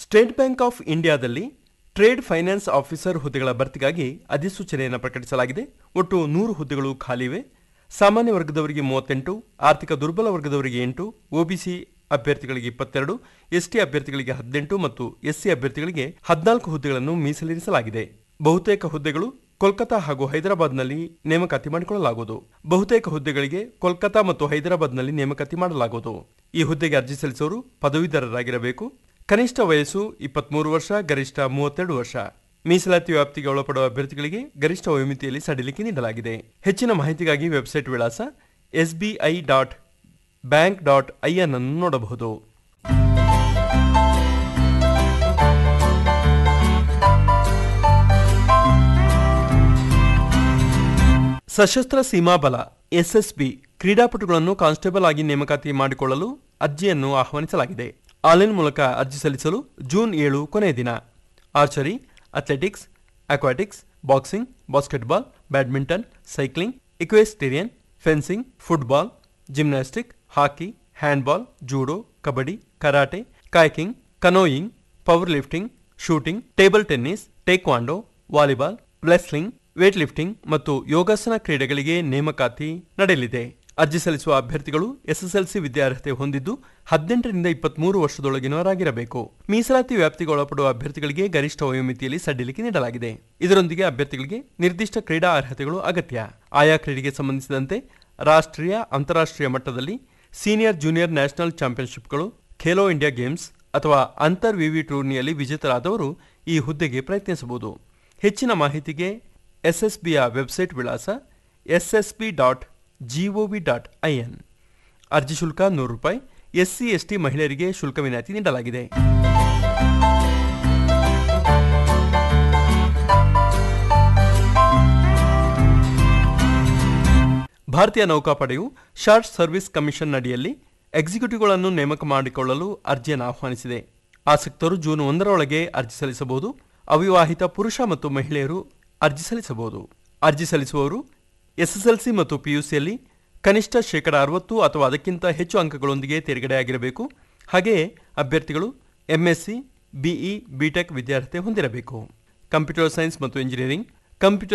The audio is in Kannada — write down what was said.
ಸ್ಟೇಟ್ ಬ್ಯಾಂಕ್ ಆಫ್ ಇಂಡಿಯಾದಲ್ಲಿ ಟ್ರೇಡ್ ಫೈನಾನ್ಸ್ ಆಫೀಸರ್ ಹುದ್ದೆಗಳ ಭರ್ತಿಗಾಗಿ ಅಧಿಸೂಚನೆಯನ್ನು ಪ್ರಕಟಿಸಲಾಗಿದೆ ಒಟ್ಟು ನೂರು ಹುದ್ದೆಗಳು ಖಾಲಿವೆ ಸಾಮಾನ್ಯ ವರ್ಗದವರಿಗೆ ಮೂವತ್ತೆಂಟು ಆರ್ಥಿಕ ದುರ್ಬಲ ವರ್ಗದವರಿಗೆ ಎಂಟು ಒಬಿಸಿ ಅಭ್ಯರ್ಥಿಗಳಿಗೆ ಇಪ್ಪತ್ತೆರಡು ಎಸ್ಟಿ ಅಭ್ಯರ್ಥಿಗಳಿಗೆ ಹದಿನೆಂಟು ಮತ್ತು ಎಸ್ಸಿ ಅಭ್ಯರ್ಥಿಗಳಿಗೆ ಹದಿನಾಲ್ಕು ಹುದ್ದೆಗಳನ್ನು ಮೀಸಲಿರಿಸಲಾಗಿದೆ ಬಹುತೇಕ ಹುದ್ದೆಗಳು ಕೋಲ್ಕತಾ ಹಾಗೂ ಹೈದರಾಬಾದ್ನಲ್ಲಿ ನೇಮಕಾತಿ ಮಾಡಿಕೊಳ್ಳಲಾಗುವುದು ಬಹುತೇಕ ಹುದ್ದೆಗಳಿಗೆ ಕೋಲ್ಕತಾ ಮತ್ತು ಹೈದರಾಬಾದ್ನಲ್ಲಿ ನೇಮಕಾತಿ ಮಾಡಲಾಗುವುದು ಈ ಹುದ್ದೆಗೆ ಅರ್ಜಿ ಸಲ್ಲಿಸೋರು ಪದವೀಧರರಾಗಿರಬೇಕು ಕನಿಷ್ಠ ವಯಸ್ಸು ಇಪ್ಪತ್ಮೂರು ವರ್ಷ ಗರಿಷ್ಠ ಮೂವತ್ತೆರಡು ವರ್ಷ ಮೀಸಲಾತಿ ವ್ಯಾಪ್ತಿಗೆ ಒಳಪಡುವ ಅಭ್ಯರ್ಥಿಗಳಿಗೆ ಗರಿಷ್ಠ ವಯೋಮಿತಿಯಲ್ಲಿ ಸಡಿಲಿಕೆ ನೀಡಲಾಗಿದೆ ಹೆಚ್ಚಿನ ಮಾಹಿತಿಗಾಗಿ ವೆಬ್ಸೈಟ್ ವಿಳಾಸ SBI dot bank dot IN ಅನ್ನು ನೋಡಬಹುದು ಸಶಸ್ತ್ರ ಸೀಮಾ ಬಲ ಎಸ್ಎಸ್ಬಿ ಕ್ರೀಡಾಪಟುಗಳನ್ನು ಕಾನ್ಸ್ಟೇಬಲ್ ಆಗಿ ನೇಮಕಾತಿ ಮಾಡಿಕೊಳ್ಳಲು ಅರ್ಜಿಯನ್ನು ಆಹ್ವಾನಿಸಲಾಗಿದೆ ಆನ್ಲೈನ್ ಮೂಲಕ ಅರ್ಜಿ ಸಲ್ಲಿಸಲು ಜೂನ್ ಏಳು ಕೊನೆಯ ದಿನ archery athletics aquatics boxing basketball badminton cycling equestrian fencing football gymnastic hockey handball judo kabaddi karate kayaking canoeing powerlifting shooting table tennis taekwondo volleyball wrestling weightlifting ಮತ್ತು ಯೋಗಾಸನ ಕ್ರೀಡೆಗಳಿಗೆ ನೇಮಕಾತಿ ನಡೆಯಲಿದೆ ಅರ್ಜಿ ಸಲ್ಲಿಸುವ ಅಭ್ಯರ್ಥಿಗಳು ಎಸ್ಎಸ್ಎಲ್ಸಿ ವಿದ್ಯಾರ್ಹತೆ ಹೊಂದಿದ್ದು ಹದಿನೆಂಟರಿಂದ ಇಪ್ಪತ್ಮೂರು ವರ್ಷದೊಳಗಿನವರಾಗಿರಬೇಕು ಮೀಸಲಾತಿ ವ್ಯಾಪ್ತಿಗೆ ಒಳಪಡುವ ಅಭ್ಯರ್ಥಿಗಳಿಗೆ ಗರಿಷ್ಠ ವಯೋಮಿತಿಯಲ್ಲಿ ಸಡಿಲಿಕೆ ನೀಡಲಾಗಿದೆ ಇದರೊಂದಿಗೆ ಅಭ್ಯರ್ಥಿಗಳಿಗೆ ನಿರ್ದಿಷ್ಟ ಕ್ರೀಡಾ ಅರ್ಹತೆಗಳು ಅಗತ್ಯ ಆಯಾ ಕ್ರೀಡೆಗೆ ಸಂಬಂಧಿಸಿದಂತೆ ರಾಷ್ಟ್ರೀಯ ಅಂತಾರಾಷ್ಟ್ರೀಯ ಮಟ್ಟದಲ್ಲಿ ಸೀನಿಯರ್ ಜೂನಿಯರ್ ನ್ಯಾಷನಲ್ ಚಾಂಪಿಯನ್ಶಿಪ್ಗಳು ಖೇಲೋ ಇಂಡಿಯಾ ಗೇಮ್ಸ್ ಅಥವಾ ಅಂತರ್ ವಿವಿ ಟೂರ್ನಿಯಲ್ಲಿ ವಿಜೇತರಾದವರು ಈ ಹುದ್ದೆಗೆ ಪ್ರಯತ್ನಿಸಬಹುದು ಹೆಚ್ಚಿನ ಮಾಹಿತಿಗೆ ಎಸ್ಎಸ್ಬಿಯ ವೆಬ್ಸೈಟ್ ವಿಳಾಸ SSB dot GOV dot IN ಅರ್ಜಿ ಶುಲ್ಕ ನೂರು ರೂಪಾಯಿ ಎಸ್ಸಿ ಎಸ್ಟಿ ಮಹಿಳೆಯರಿಗೆ ಶುಲ್ಕ ವಿನಾಯಿತಿ ನೀಡಲಾಗಿದೆ ಭಾರತೀಯ ನೌಕಾಪಡೆಯು ಶಾರ್ಟ್ ಸರ್ವಿಸ್ ಕಮಿಷನ್ ಅಡಿಯಲ್ಲಿ ಎಕ್ಸಿಕ್ಯೂಟಿವ್ಗಳನ್ನು ನೇಮಕ ಮಾಡಿಕೊಳ್ಳಲು ಅರ್ಜಿಯನ್ನು ಆಹ್ವಾನಿಸಿದೆ ಆಸಕ್ತರು ಜೂನ್ ಒಂದರೊಳಗೆ ಅರ್ಜಿ ಸಲ್ಲಿಸಬಹುದು ಅವಿವಾಹಿತ ಪುರುಷ ಮತ್ತು ಮಹಿಳೆಯರು ಅರ್ಜಿ ಸಲ್ಲಿಸಬಹುದು ಅರ್ಜಿ ಸಲ್ಲಿಸುವವರು ಎಸ್ಎಸ್ಎಲ್ಸಿ ಮತ್ತು ಪಿಯುಸಿಯಲ್ಲಿ ಕನಿಷ್ಠ ಶೇಕಡ ಅರವತ್ತು ಅಥವಾ ಅದಕ್ಕಿಂತ ಹೆಚ್ಚು ಅಂಕಗಳೊಂದಿಗೆ ತೇರ್ಗಡೆಯಾಗಿರಬೇಕು ಹಾಗೆಯೇ ಅಭ್ಯರ್ಥಿಗಳು ಎಂಎಸ್ಸಿ ಬಿಇ ಬಿಟೆಕ್ ವಿದ್ಯಾರ್ಹತೆ ಹೊಂದಿರಬೇಕು ಕಂಪ್ಯೂಟರ್ ಸೈನ್ಸ್ ಮತ್ತು ಇಂಜಿನಿಯರಿಂಗ್ ಕಂಪ್ಯೂಟರ್